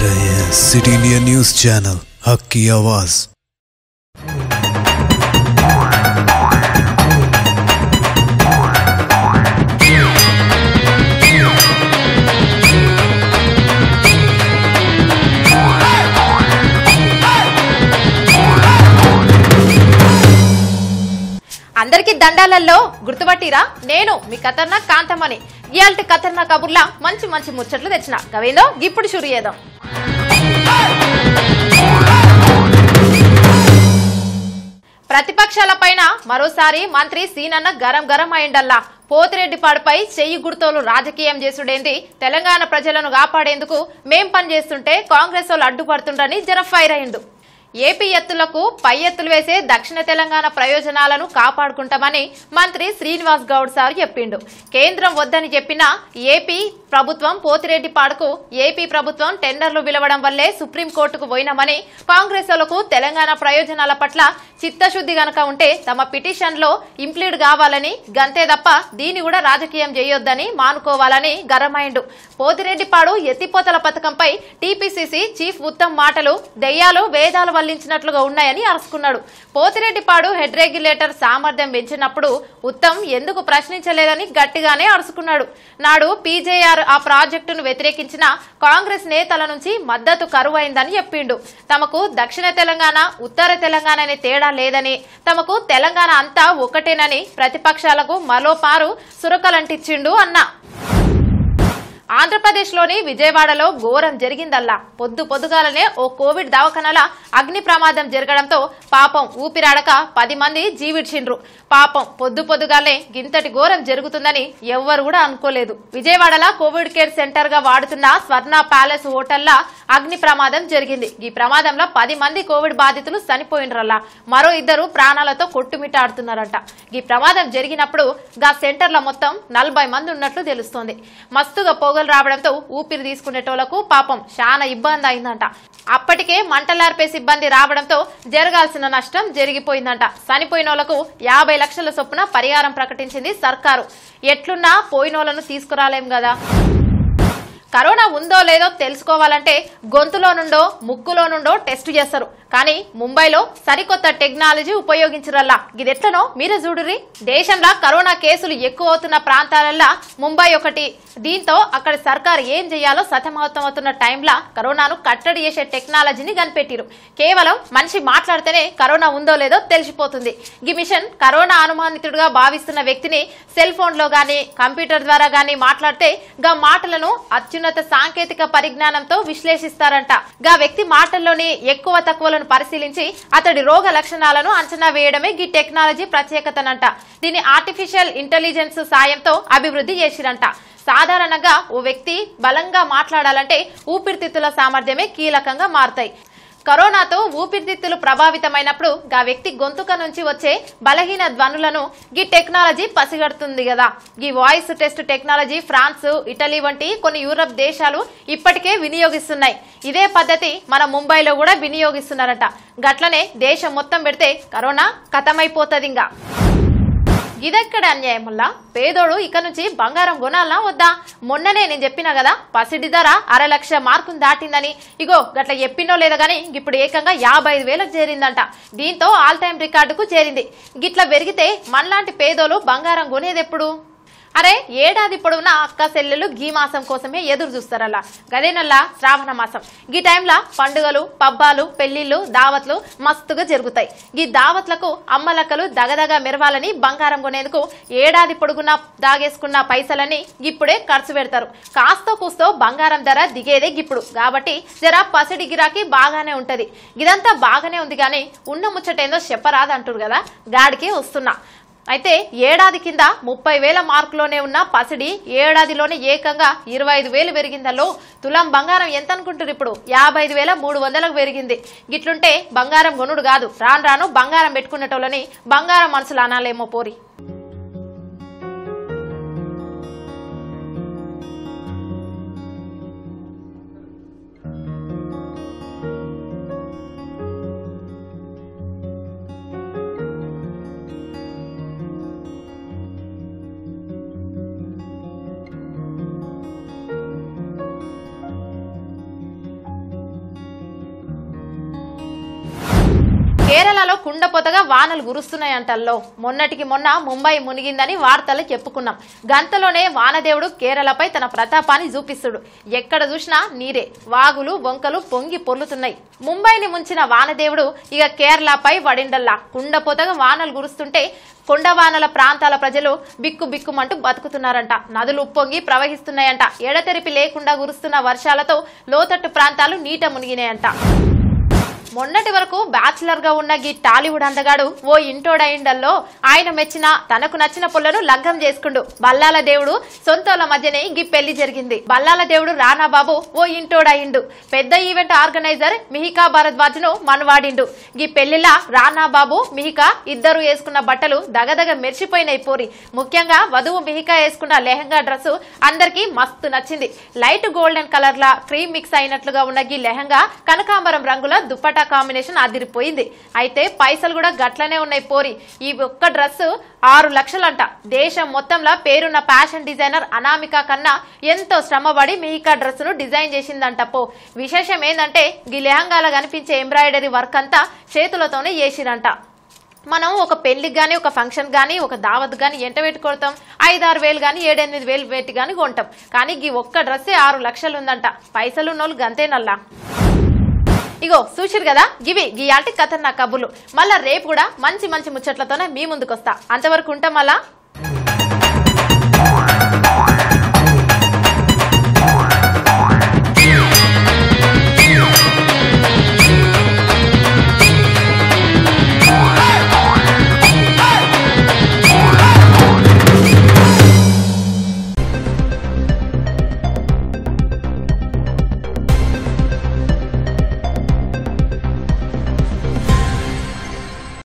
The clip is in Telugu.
रहे हैं सिटी इंडिया न्यूज चैनल हक की आवाज అందరికి దండాలలో గుర్తుపట్టిరా నేను మీ ఖతర్నాక్ కాంతమని ఇయాల్టి ఖతర్నాక్ కబుర్లా మంచి మంచి ముచ్చట్లు తెచ్చిన గవేందో ఇప్పుడు షురు చేద్దాం ప్రతిపక్షాల పైన మరోసారి మంత్రి సీనన్న గరం గరం అయిండల్లా పోతిరెడ్డిపాడుపై చెయ్యి గుర్తోలు రాజకీయం చేసుడేంది తెలంగాణ ప్రజలను కాపాడేందుకు మేం పనిచేస్తుంటే కాంగ్రెస్ వాళ్ళు అడ్డుపడుతుండ్రని జర ఫైర్ అయిండు ఏపీ ఎత్తులకు పై ఎత్తులు వేసే దక్షిణ తెలంగాణ ప్రయోజనాలను కాపాడుకుంటామని మంత్రి శ్రీనివాస్ గౌడ్ సార్ చెప్పిండు కేంద్రం వద్దని చెప్పినా ఏపీ ప్రభుత్వం పోతిరెడ్డిపాడుకు ఏపీ ప్రభుత్వం టెండర్లు పిలవడం వల్లే సుప్రీంకోర్టుకు పోయినామని కాంగ్రెస్ వాళ్లకు తెలంగాణ ప్రయోజనాల పట్ల చిత్తశుద్ధి గనక ఉంటే తమ పిటిషన్లో ఇంప్లీడ్ కావాలని గంతే తప్ప దీన్ని కూడా రాజకీయం చేయొద్దని మానుకోవాలని గరమైండు పోతిరెడ్డిపాడు ఎత్తిపోతల పథకంపై టీపీసీసీ చీఫ్ ఉత్తమ్ మాటలు దెయ్యాలు వేదాలు వల్లించినట్లుగా ఉన్నాయని అరుచుకున్నాడు పోతిరెడ్డిపాడు హెడ్ రెగ్యులేటర్ సామర్థ్యం పెంచినప్పుడు ఉత్తమ్ ఎందుకు ప్రశ్నించలేదని గట్టిగానే అరుచుకున్నాడు నాడు పీజేఆర్ ఆ ప్రాజెక్టును వ్యతిరేకించిన కాంగ్రెస్ నేతల నుంచి మద్దతు కరువైందని చెప్పిండు తమకు దక్షిణ తెలంగాణ ఉత్తర తెలంగాణ అనే తేడా లేదని తమకు తెలంగాణ అంతా ఒకటేనని ప్రతిపక్షాలకు మరోపారు సురకలంటిచ్చిండు అన్నా ఆంధ్రప్రదేశ్లోని విజయవాడలో ఘోరం జరిగిందల్లా పొద్దు పొద్దుగాలనే ఓ కోవిడ్ దవాఖానల అగ్ని ప్రమాదం జరగడంతో పాపం ఊపిరాడక పది మంది జీవిడ్చిండ్రు పాపం పొద్దు పొద్దుగాలనే గింతటి ఘోరం జరుగుతుందని ఎవ్వరు కూడా అనుకోలేదు విజయవాడల కోవిడ్ కేర్ సెంటర్ గా వాడుతున్న స్వర్ణ ప్యాలెస్ హోటల్లా అగ్ని ప్రమాదం జరిగింది ఈ ప్రమాదంలో పది మంది కోవిడ్ బాధితులు చనిపోయినరల్లా మరో ఇద్దరు ప్రాణాలతో కొట్టుమిట్టాడుతున్నారట ఈ ప్రమాదం జరిగినప్పుడు గా సెంటర్ల మొత్తం నలభై మంది ఉన్నట్లు తెలుస్తోంది మస్తుగా పొగలు రావడంతో ఊపిరి తీసుకునేటోళ్లకు పాపం చాలా ఇబ్బంది అయిందంట అప్పటికే మంటలార్పే సిబ్బంది రావడంతో జరగాల్సిన నష్టం జరిగిపోయిందంట చనిపోయినోళ్లకు యాభై లక్షల చొప్పున పరిహారం ప్రకటించింది సర్కారు ఎట్లున్నా పోయినోళ్లను తీసుకురాలేం కదా కరోనా ఉందో లేదో తెలుసుకోవాలంటే గొంతులో నుండో ముక్కులో నుండో టెస్ట్ చేస్తారు కానీ ముంబైలో సరికొత్త టెక్నాలజీ ఉపయోగించరల్లా ఇదెట్లనో మీరే చూడుర్రి దేశంలో కరోనా కేసులు ఎక్కువ అవుతున్న ప్రాంతాలల్లా ముంబై ఒకటి దీంతో అక్కడ సర్కార్ ఏం చేయాలో సతమవుతున్న టైంలో కరోనాను కట్టడి చేసే టెక్నాలజీని కనిపెట్టిరు కేవలం మనిషి మాట్లాడితేనే కరోనా ఉందో లేదో తెలిసిపోతుంది ఈ మిషన్ కరోనా అనుమానితుడుగా భావిస్తున్న వ్యక్తిని సెల్ ఫోన్ లో గానీ కంప్యూటర్ ద్వారా గానీ మాట్లాడితే గా మాటలను అత్యున్నత సాంకేతిక పరిజ్ఞానంతో విశ్లేషిస్తారంట గా వ్యక్తి మాటల్లోని ఎక్కువ తక్కువలను పరిశీలించి అతడి రోగ లక్షణాలను అంచనా వేయడమే ఈ టెక్నాలజీ ప్రత్యేకతనంట దీన్ని ఆర్టిఫిషియల్ ఇంటెలిజెన్స్ సాయంతో అభివృద్ధి చేసిరంట సాధారణంగా ఓ వ్యక్తి బలంగా మాట్లాడాలంటే ఊపిరితిత్తుల సామర్థ్యమే కీలకంగా మారుతాయి కరోనాతో ఊపిరితిత్తులు ప్రభావితమైనప్పుడు గా వ్యక్తి గొంతుక నుంచి వచ్చే బలహీన ధ్వనులను ఈ టెక్నాలజీ పసిగడుతుంది కదా ఈ voice test technology France Italy వంటి కొన్ని యూరప్ దేశాలు ఇప్పటికే వినియోగిస్తున్నాయి ఇదే పద్ధతి మన ముంబైలో కూడా వినియోగిస్తున్నారట గట్లనే దేశం మొత్తం పెడితే కరోనా కథమైపోతుంది ఇంకా ఇదెక్కడ అన్యాయం వల్ల పేదోడు ఇక నుంచి బంగారం కొనాలనా వద్దా మొన్ననే నేను చెప్పినా కదా పసిడి ధర అర లక్ష మార్కును దాటిందని ఇగో గట్ల చెప్పినో లేదా గానీ ఇప్పుడు ఏకంగా యాభై ఐదు వేలకు చేరిందంట దీంతో ఆల్ టైం రికార్డుకు చేరింది గిట్ల పెరిగితే మనలాంటి పేదోలు బంగారం కొనేది ఎప్పుడు అరే ఏడాది పొడవునా అక్క సెల్లెలు గీ మాసం కోసమే ఎదురు చూస్తారలా గదేనల్లా శ్రావణ మాసం గీ టైంలో పండుగలు పబ్బాలు పెళ్లిళ్ళు దావత్లు మస్తుగా జరుగుతాయి ఈ దావత్లకు అమ్మలక్కలు దగదగ మెరవాలని బంగారం కొనేందుకు ఏడాది పొడుగునా దాగేసుకున్న పైసలని ఇప్పుడే ఖర్చు పెడతారు కాస్తో కూస్తో బంగారం ధర దిగేదే ఇప్పుడు కాబట్టి జర పసిడి గిరాకీ బాగానే ఉంటది ఇదంతా బాగానే ఉంది కానీ ఉన్న ముచ్చటేందో చెప్పరాదంటారు కదా గాడికే వస్తున్నా అయితే ఏడాది కింద ముప్పై వేల మార్కులోనే ఉన్న పసిడి ఏడాదిలోనే ఏకంగా ఇరవై ఐదు వేలు పెరిగిందలో తులం బంగారం ఎంత అనుకుంటారు ఇప్పుడు యాభై ఐదు వేల మూడు వందలకు పెరిగింది గిట్లుంటే బంగారం కొనుడు కాదు రాను రాను బంగారం పెట్టుకునేటోళ్ళని బంగారం మనసులు అనాలేమో పోరి కేరళలో కుండపోతగా వానలు కురుస్తున్నాయంటల్లో మొన్నటికి మొన్న ముంబై మునిగిందని వార్తలు చెప్పుకున్నాం గంతలోనే వానదేవుడు కేరళపై తన ప్రతాపాన్ని చూపిస్తుడు ఎక్కడ చూసినా నీరే వాగులు వంకలు పొంగి పొర్లుతున్నాయి ముంబైని ముంచిన వానదేవుడు ఇక కేరళపై వడిండల్లా కుండపోతగా వానలు కురుస్తుంటే కొండవానల ప్రాంతాల ప్రజలు బిక్కు బిక్కుమంటూ బతుకుతున్నారంట నదులు ఉప్పొంగి ప్రవహిస్తున్నాయంట ఎడతెరిపి లేకుండా కురుస్తున్న వర్షాలతో లోతట్టు ప్రాంతాలు నీట మునిగినాయంట మొన్నటి వరకు బ్యాచిలర్ గా ఉన్న గీ టాలీవుడ్ అందగాడు ఓ ఇంటోడయిండల్లో ఆయన మెచ్చిన తనకు నచ్చిన పుల్లను లగ్గం చేసుకుండు బల్లాల దేవుడు సొంతోల మధ్యనే గీ పెళ్లి జరిగింది బల్లాల దేవుడు రానా బాబు ఓ ఇంటోడయిండు పెద్ద ఈవెంట్ ఆర్గనైజర్ మిహికా భారద్వాజ్ ను మనవాడిండు గీ పెళ్లిలా రానా బాబు మిహికా ఇద్దరు వేసుకున్న బట్టలు దగదగ మెరిసిపోయినాయి పోరి ముఖ్యంగా వధువు మిహికా వేసుకున్న లెహంగా డ్రెస్ అందరికీ మస్తు నచ్చింది లైట్ గోల్డెన్ కలర్ లా క్రీమ్ మిక్స్ అయినట్లుగా ఉన్న గీ లెహంగా కనకాంబరం రంగుల దుప్పటా కాంబినేషన్ అదిరిపోయింది అయితే పైసలు కూడా గట్లనే ఉన్నాయి పోరి ఈ ఒక్క డ్రెస్ ఆరు లక్షలంట దేశం మొత్తంలో పేరున్న ఫ్యాషన్ డిజైనర్ అనామిక కన్నా ఎంతో శ్రమపడి మిహికా డ్రెస్ ను డిజైన్ చేసిందంట పో విశేషం ఏంటంటే ఈ లెహంగాల కనిపించే ఎంబ్రాయిడరీ వర్క్ అంతా చేతులతోనే చేసిరంట మనం ఒక పెళ్లికి కానీ ఒక ఫంక్షన్ కానీ ఒక దావత్ కానీ ఎంత పెట్టి కొడతాం ఐదు ఆరు వేలు కానీ ఏడెనిమిది వేలు పెట్టి కానీ కొంటాం కానీ ఈ ఒక్క డ్రెస్సే ఆరు లక్షలు ఉందంట పైసలు ఉన్నోళ్ళు గంతేనల్లా ఇగో చూసిరు కదా గివి గియాటి కథ నా కబుర్లు మళ్ళా రేపు కూడా మంచి మంచి ముచ్చట్లతోనే మీ ముందుకు వస్తా అంతవరకు ఉంటాం మళ్ళా